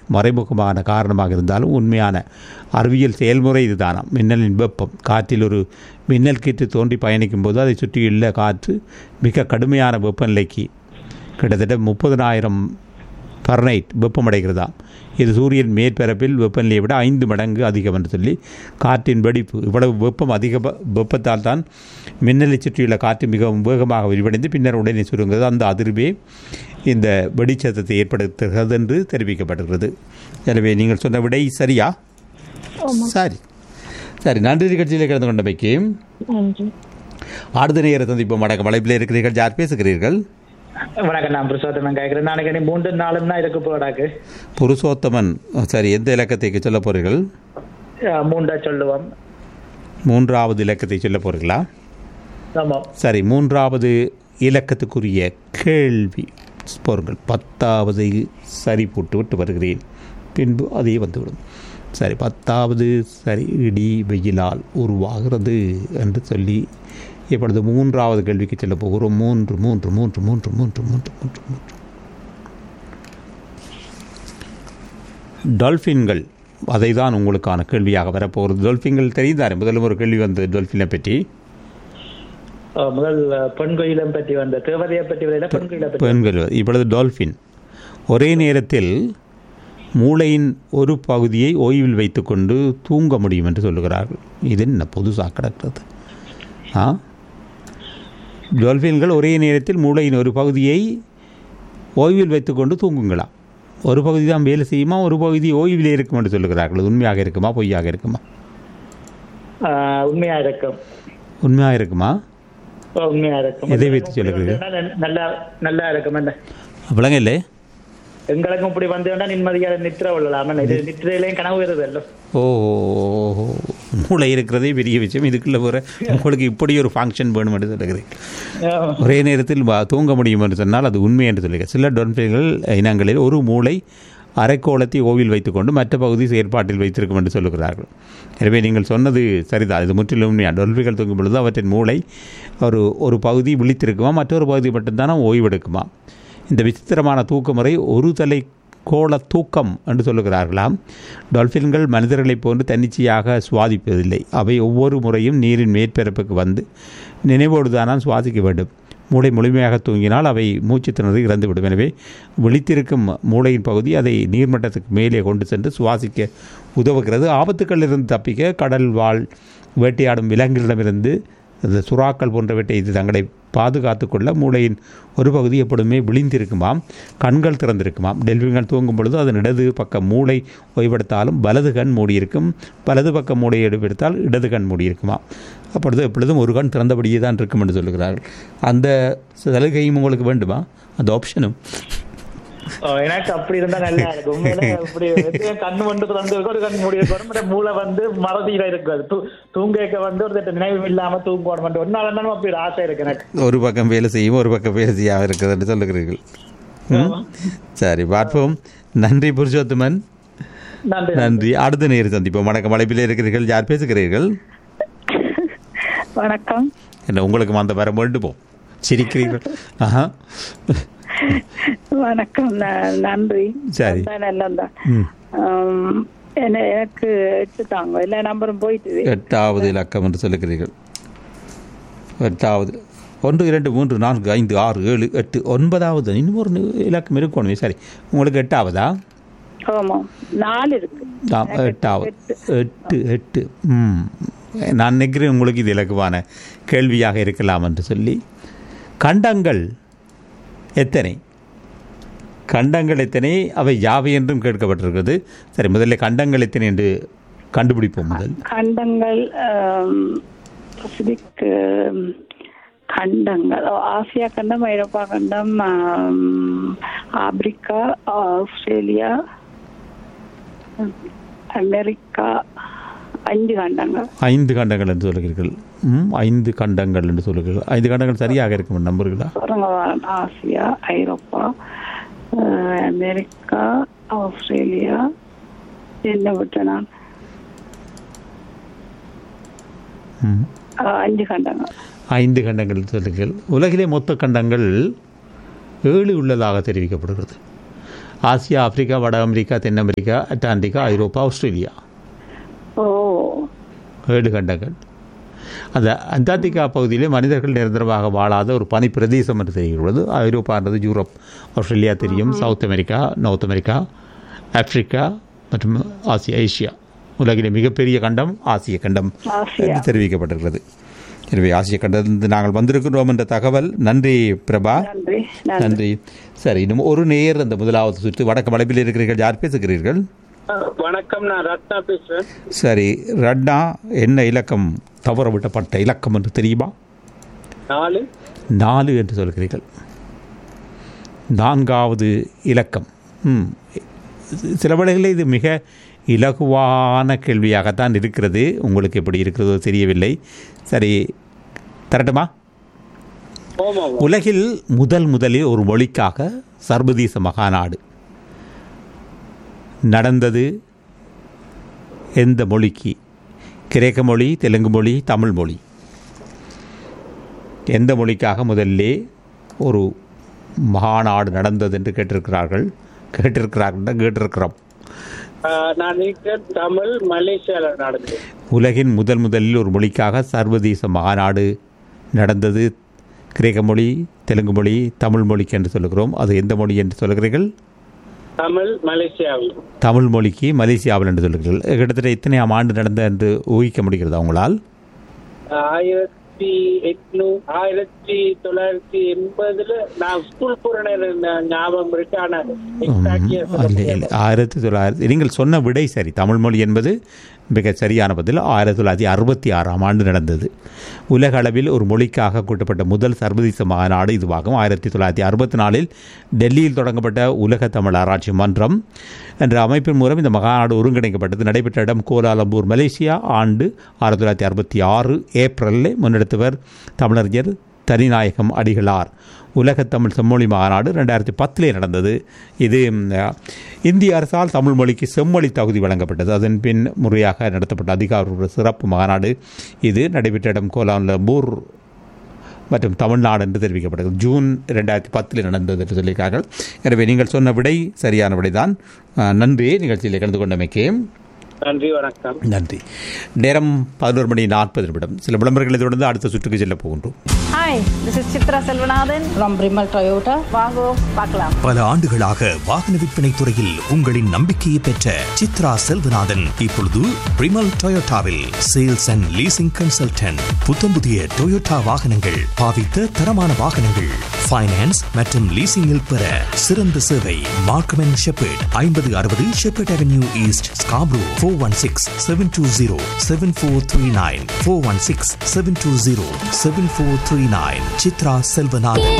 மறைமுகமான காரணமாக இருந்தாலும் உண்மையான அறிவியல் செயல்முறை இதுதானாம் மின்னலின் வெப்பம் காற்றில் ஒரு மின்னல் கீற்று தோன்றி பயணிக்கும் போது அதை சுற்றியுள்ள காற்று மிக கடுமையான வெப்பநிலைக்கு கிட்டத்தட்ட முப்பதனாயிரம் ஃபர்னைட் வெப்பமடைகிறதாம் இது சூரியன் மேற்பரப்பில் வெப்பநிலையை விட ஐந்து மடங்கு அதிகம் என்று சொல்லி காற்றின் வெடிப்பு இவ்வளவு வெப்பம் அதிக ப- வெப்பத்தால் தான் மின்னலை சுற்றியுள்ள காற்று மிகவும் வேகமாக விரிவடைந்து பின்னர் உடனே சுருங்குகிறது அந்த அதிர்வே இந்த வெடிச்சத்தத்தை ஏற்படுத்துகிறது என்று தெரிவிக்கப்பட்டிருக்கிறது எனவே நீங்கள் சொன்ன விடை சரியா சரி சரி நன்றி நிகழ்ச்சியில் கலந்து கொண்டமைக்கு நன்றி அடுத்த நேர சந்திப்போம் வணக்கம் வலைப்பில் இருக்கிறீர்கள் யார் பேசுகிறீர்கள் வணக்கம் நான் புருஷோத்தமன் கேட்கிறேன் நாளைக்கு நீ மூன்று நாளும் தான் இருக்கு போடாக்கு புருஷோத்தமன் சரி எந்த இலக்கத்தை சொல்ல போறீர்கள் மூன்றா சொல்லுவோம் மூன்றாவது இலக்கத்தை சொல்ல போறீங்களா ஆமா சரி மூன்றாவது இலக்கத்துக்குரிய கேள்வி போருங்கள் பத்தாவது சரி போட்டு விட்டு வருகிறேன் பின்பு அதே வந்துவிடும் சரி பத்தாவது சரி இடி வெயிலால் உருவாகிறது என்று சொல்லி இப்பொழுது மூன்றாவது கேள்விக்கு செல்ல போகிறோம் மூன்று மூன்று மூன்று மூன்று மூன்று மூன்று மூன்று மூன்று டால்ஃபின்கள் அதை தான் உங்களுக்கான கேள்வியாக வரப்போகிறது டால்ஃபின்கள் தெரிந்தாரு முதல்ல ஒரு கேள்வி வந்தது டால்ஃபினை பற்றி அஹ், முதல் அஹ், பெண் கோயிலம் பற்றி வந்த தேவதையை பற்றி வரல பெண் கோயிலை பற்றி பெண்கள் இப்பொழுது டால்ஃபின் ஒரே நேரத்தில் மூளையின் ஒரு பகுதியை ஓய்வில் வைத்துக்கொண்டு தூங்க முடியும் என்று சொல்லுகிறார்கள் இது என்ன புதுசாக கிடக்கிறது ஆ டால்ஃபின்கள் ஒரே நேரத்தில் மூளையின் ஒரு பகுதியை ஓய்வில் வைத்துக்கொண்டு தூங்குங்களாம் ஒரு பகுதி தான் வேலை செய்யுமா ஒரு பகுதி ஓய்வில் இருக்கும் என்று சொல்லுகிறார்கள் இது உண்மையாக இருக்குமா பொய்யாக இருக்குமா அஹ், உண்மையா இருக்கும் உண்மையாக இருக்குமா அஹ், உண்மையா இருக்கும் எதை வைத்து சொல்லுகிறீர்கள்? நல்லா நல்லா இருக்கும் என்ன விளங்க இல்லை எங்களுக்கும் இப்படி வந்து நிம்மதியாக நித்திர கொள்ளலாம் என்ன? இது நித்திரையிலையும் கனவு வருதல்ல ஓ மூளை இருக்கிறதே பெரிய விஷயம் இதுக்குள்ள போகிற உங்களுக்கு இப்படி ஒரு ஃபங்க்ஷன் வேணும் என்று சொல்லுகிறேன் அஹ், ஒரே நேரத்தில் வ- தூங்க முடியும் என்று சொன்னால் அது உண்மை என்று சொல்லுங்கள் சில டொல்ஃபின்கள் இனங்களில் ஒரு மூளை அரைக்கோளத்தை ஓவில் வைத்துக்கொண்டு மற்ற பகுதி செயற்பாட்டில் வைத்திருக்கும் என்று சொல்லுகிறார்கள் எனவே நீங்கள் சொன்னது சரிதான் இது முற்றிலும் உண்மையா டொல்ஃபின்கள் தூங்கும் பொழுது அவற்றின் மூளை ஒரு ஒரு பகுதி விழித்திருக்குமா மற்றொரு பகுதி மட்டும்தானே ஓய்வெடுக்குமா இந்த விசித்திரமான தூக்க முறை ஒரு தலை கோள தூக்கம் என்று சொல்லுகிறார்களாம் டால்ஃபின்கள் மனிதர்களைப் போன்று தன்னிச்சையாக சுவாதிப்பதில்லை அவை ஒவ்வொரு முறையும் நீரின் மேற்பரப்புக்கு வந்து நினைவோடு தானாம் சுவாசிக்க வேண்டும் மூளை முழுமையாக தூங்கினால் அவை மூச்சு திணறி இறந்துவிடும் எனவே விழித்திருக்கும் மூளையின் பகுதி அதை நீர்மட்டத்துக்கு மேலே கொண்டு சென்று சுவாசிக்க உதவுகிறது ஆபத்துக்களிலிருந்து தப்பிக்க கடல் வாழ் வேட்டையாடும் விலங்குகளிடமிருந்து அந்த சுறாக்கள் போன்றவற்றை இது தங்களை பாதுகாத்து கொள்ள மூளையின் ஒரு பகுதி எப்பொழுதுமே விழிந்திருக்குமாம் கண்கள் திறந்திருக்குமாம் டெல்பின்கள் தூங்கும் பொழுது அதன் இடது பக்க மூளை ஓய்வெடுத்தாலும் வலது கண் மூடியிருக்கும் வலது பக்க மூளை எடுப்பெடுத்தால் இடது கண் மூடியிருக்குமாம் அப்பொழுது எப்பொழுதும் ஒரு கண் திறந்தபடியே தான் இருக்கும் என்று சொல்லுகிறார்கள் அந்த சலுகையும் உங்களுக்கு வேண்டுமா அந்த ஆப்ஷனும் அஹ், எனக்கு அப்படி இருந்தா நல்லா இருக்கும் உண்மையில இப்படி வந்து கண்ணு வந்து திறந்து இருக்கும், ஒரு கண் மூடி இருக்கும் மற்ற மூளை வந்து மறதியில இருக்காது தூ- தூங்கக்க வந்து ஒரு தட்டு நினைவு இல்லாம தூங்குவோம் ஒரு நாள் என்னன்னு அப்படி ஒரு ஆசை இருக்கு எனக்கு ஒரு பக்கம் வேலை செய்யும் ஒரு பக்கம் வேலை செய்யாமல் இருக்குது என்று சொல்லுகிறீர்கள் ம்? சரி பார்ப்போம் நன்றி புருஷோத்தமன் நன்றி நன்றி அடுத்த நேர் சந்திப்போம் வணக்கம் அழைப்பில் இருக்கிறீர்கள் யார் பேசுகிறீர்கள் வணக்கம் என்ன உங்களுக்கு அந்த வர வேண்டுமோ சிரிக்கிறீர்கள் ஆஹா வணக்கம் ந- நன்றி சரி. எல்லாம் தான் ம். ஆம், என்ன எனக்கு எட்டு தாங்க எல்லா நம்பரும் போயிட்டு எட்டாவது இலக்கம் என்று சொல்லுகிறீர்கள் எட்டாவது ஒன்று இரண்டு மூன்று நான்கு ஐந்து ஆறு ஏழு எட்டு ஒன்பதாவது இன்னும் ஒரு நி- இலக்கம் இருக்கணும் சரி உங்களுக்கு எட்டாவதா ஆமா நாலு இருக்கு ஆம், எட்டாவது எட்டு எட்டு ம் நான் நினைக்கிறேன் உங்களுக்கு இது இலக்குவான கேள்வியாக இருக்கலாம் என்று சொல்லி கண்டங்கள் எத்தனை கண்டங்கள் எத்தனை அவை யாவை என்றும் கேட்கப்பட்டிருக்கிறது சரி முதல்ல கண்டங்கள் எத்தனை என்று கண்டுபிடிப்போம் முதல் கண்டங்கள் ஆம், பசிபிக் ஆம், கண்டங்கள் ஓ, ஆசியா கண்டம் ஐரோப்பா கண்டம் ஆம், ஆப்பிரிக்கா ஆஸ்திரேலியா அமெரிக்கா அஞ்சு கண்டங்கள் ஐந்து கண்டங்கள் என்று சொல்லுகிறீர்கள் ம் ஐந்து கண்டங்கள் என்று சொல்லுகிறீர்கள் ஐந்து கண்டங்கள் சரியாக இருக்கும் நம்புறீங்களா பாருங்க வாரேன். ஆசியா ஐரோப்பா அஹ், அமெரிக்கா ஆஸ்திரேலியா என்ன விட்டேன் நான் ம் அஹ், அஞ்சு கண்டங்கள் ஐந்து கண்டங்கள் என்று சொல்லுங்கள் உலகிலே மொத்த கண்டங்கள் ஏழு உள்ளதாக தெரிவிக்கப்படுகிறது ஆசியா ஆப்பிரிக்கா வட அமெரிக்கா தென் அமெரிக்கா அட்டாண்டிகா ஐரோப்பா ஆஸ்திரேலியா ஓ ஏழு கண்டங்கள் அந்த அண்டார்டிகா பகுதியிலே மனிதர்கள் நிரந்தரமாக வாழாத ஒரு பனி பிரதேசம் என்று தெரிகிறது ஐரோப்பான்றது யூரோப் ஆஸ்திரேலியா தெரியும் south America north America Africa மற்றும் ஆசியா ஏசியா உலகிலே மிகப்பெரிய கண்டம் ஆசிய கண்டம் ஆசியா. என்று தெரிவிக்கப்பட்டிருக்கிறது எனவே ஆசிய கண்டத்திலிருந்து நாங்கள் வந்திருக்கிறோம் என்ற தகவல் நன்றி பிரபா நன்றி நன்றி நன்றி சரி இன்னும் ஒரு நேர் அந்த முதலாவது சுற்று வடக்கு வளைப்பில் இருக்கிறீர்கள் யார் பேசுகிறீர்கள் வணக்கம் நான் ரத்னா பேசுறேன் சரி ரட்னா என்ன இலக்கம் தவற விட்டப்பட்ட இலக்கம் என்று தெரியுமா நாலு நாலு என்று சொல்கிறீர்கள் நான்காவது இலக்கம் ம் சில வேளைகளில் இது மிக இலகுவான கேள்வியாகத்தான் இருக்கிறது உங்களுக்கு எப்படி இருக்கிறதோ தெரியவில்லை சரி தரட்டுமா ஓமா உலகில் முதல் முதலில் ஒரு மொழிக்காக சர்வதேச மகாநாடு நடந்தது எந்த மொழிக்கு கிரேக்க மொழி தெலுங்கு மொழி தமிழ் மொழி எந்த மொழிக்காக முதல்லே ஒரு மகாநாடு நடந்தது என்று கேட்டிருக்கிறார்கள் கேட்டிருக்கிறார்கள் கேட்டிருக்கிறோம் நான் நினைக்கிறேன் தமிழ் மலேசியால நடந்தது உலகின் முதல் முதலில் ஒரு மொழிக்காக சர்வதேச மாநாடு நடந்தது கிரேக்க மொழி தெலுங்கு மொழி தமிழ் மொழிக்கு என்று சொல்லுகிறோம் அது எந்த மொழி என்று சொல்லுகிறீர்கள் தமிழ் மலேசியாவில் தமிழ் மொழிக்கு மலேசியாவில் என்று சொல்லுகிறீர்கள் கிட்டத்தட்ட எத்தனையாம் ஆண்டு நடந்த என்று ஊகிக்க முடிகிறதா உங்களால் ஆயிரத்தி எட்நூ ஆயிரத்தி தொள்ளாயிரத்தி எண்பதுல நான் ஸ்கூல் போற நேரம் ஞாபகம் இருக்கு ஆனா exact year சொல்ல இல்லை, முடியாது. இல்லை. ஆயிரத்தி தொள்ளாயிரத்தி நீங்கள் சொன்ன விடை சரி தமிழ் மொழி என்பது மிக சரியான பதில் ஆயிரத்தி தொள்ளாயிரத்தி அறுபத்தி ஆறாம் ஆண்டு நடந்தது உலக அளவில் ஒரு மொழிக்காக கூட்டப்பட்ட முதல் சர்வதேச மாநாடு இதுவாகும் ஆயிரத்தி தொள்ளாயிரத்தி அறுபத்தி நாலில் டெல்லியில் தொடங்கப்பட்ட உலக தமிழ் ஆராய்ச்சி மன்றம் என்ற அமைப்பின் மூலம் இந்த மகாநாடு ஒருங்கிணைக்கப்பட்டது நடைபெற்ற இடம் கோலாலம்பூர் மலேசியா ஆண்டு ஆயிரத்தி தொள்ளாயிரத்தி அறுபத்தி ஆறு ஏப்ரலில் முன்னெடுத்தவர் தமிழறிஞர் தனிநாயகம் அடிகளார் உலகத் தமிழ் செம்மொழி மாநாடு ரெண்டாயிரத்தி பத்திலே நடந்தது இது ம், இந்திய அரசால் தமிழ் மொழிக்கு செம்மொழி தகுதி வழங்கப்பட்டது அதன் பின் முறையாக நடத்தப்பட்ட அதிகார சிறப்பு மாநாடு இது நடைபெற்ற இடம் கோலாலம்பூர் மற்றும் தமிழ்நாடு என்று தெரிவிக்கப்பட்டது ஜூன் ரெண்டாயிரத்தி பத்தில் நடந்தது என்று சொல்லியிருக்கார்கள் எனவே நீங்கள் சொன்ன விடை சரியான விடைதான் அஹ், நன்றி நிகழ்ச்சியில் கலந்து கொண்டமைக்கு நன்றி வணக்கம் நன்றி நேரம் பதினோரு மணி நாற்பது நிமிடம் சில விளம்பரங்களை தொடர்ந்து அடுத்த சுற்றுக்கு செல்ல போகின்றோம் hi this is Chitra Selvanathan from Primal Toyota வாங்கோ பார்க்கலாம் பல ஆண்டுகளாக வாகன விற்பனை துறையில் உங்களின் நம்பிக்கையை பெற்ற சித்ரா செல்வநாதன் இப்பொழுது பிரிமல் டொயோட்டாவில் சேல்ஸ் அண்ட் லீசிங் கன்சல்டன்ட் புத்தம் புதிய டொயோட்டா வாகனங்கள் பாவித்த தரமான வாகனங்கள் ஃபைனான்ஸ் மற்றும் லீசிங்கில் பெற சிறந்த சேவை மார்க்கம் அண்ட் ஷெப்பர்ட் ஐம்பது அறுபது Sheppard avenue east Scarborough four one six seven two zero seven four three nine four one six seven two zero seven four three nine Chitra Selvanathan